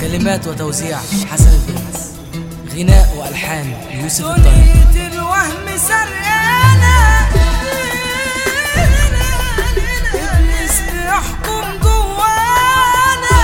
كلمات وتوزيع حسن البرنس غناء والحان يوسف الطيب دنيا الوهم سرقانة إبليس بيحكم جوانا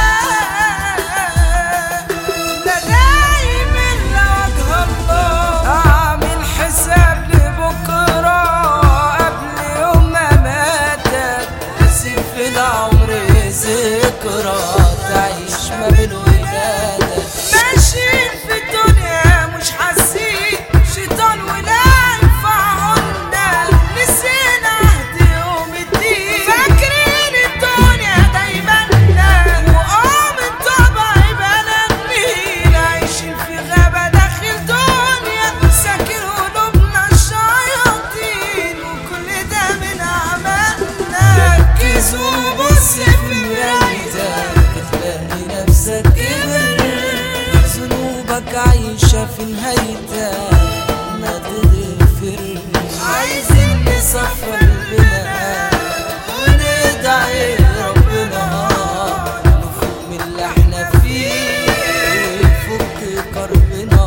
ده دايما لوجه الله أعمل حساب لبكرة قبل يوم ما ماتت سيب في العمر ذكرى تعيش ما بين ولادك ماشيين في الدنيا مش حاسين شيطان ولاعب في عنا نسينا عهد يوم الدين فاكرين الدنيا دايما وقام الطبع بلدنا عايشين في غابة داخل دنيا ساكن قلوبنا الشياطين وكل ده من أعمالنا ركز وبص في مرايتك تلاقي نفسك كبر ذنوبك عايشة في نهايتك ما تغفر عايزين نصفي قلبنا وندعي ربنا نفوق من اللي احنا فيه ويفك كربنا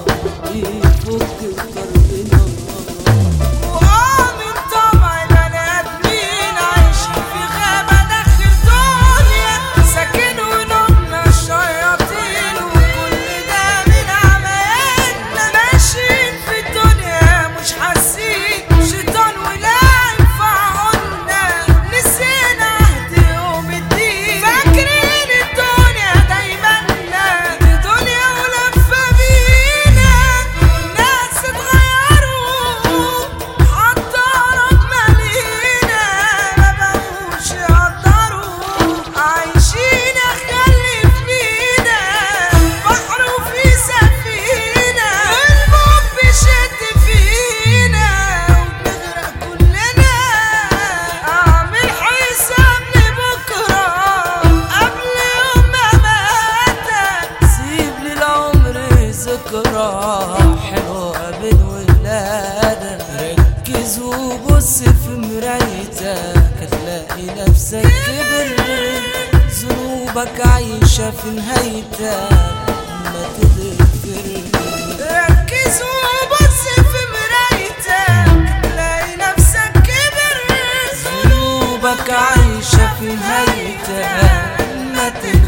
يفك كربنا وقام الطبع بني آدمين عايشين في غابة داخل دنيا ساكن ولومنا الشياطين وكل ده من عمايلنا ماشيين في الدنيا مش حاسين شيطان ولاعب في عنا نسينا عهد يوم الدين فاكرين الدنيا دايما دي دنيا ولفة بينا والناس اتغيروا حتى رب مالينا ما بقوش يقدروا عايشين خلي فينا بحر وفي سفينة الموج بيشد فينا وبنغرق كلنا اعمل حساب لبكرة قبل يوم ما ماتت سيب للعمر ذكرى حلوة بين ولادك ركز وبص في مرايتك هتلاقي نفسك كبر ذنوبك عايشة في نهايتك ما تغفر ركز وبص في مرايتك تلاقي نفسك كبر ذنوبك عايشة في نهايتك ما تغفر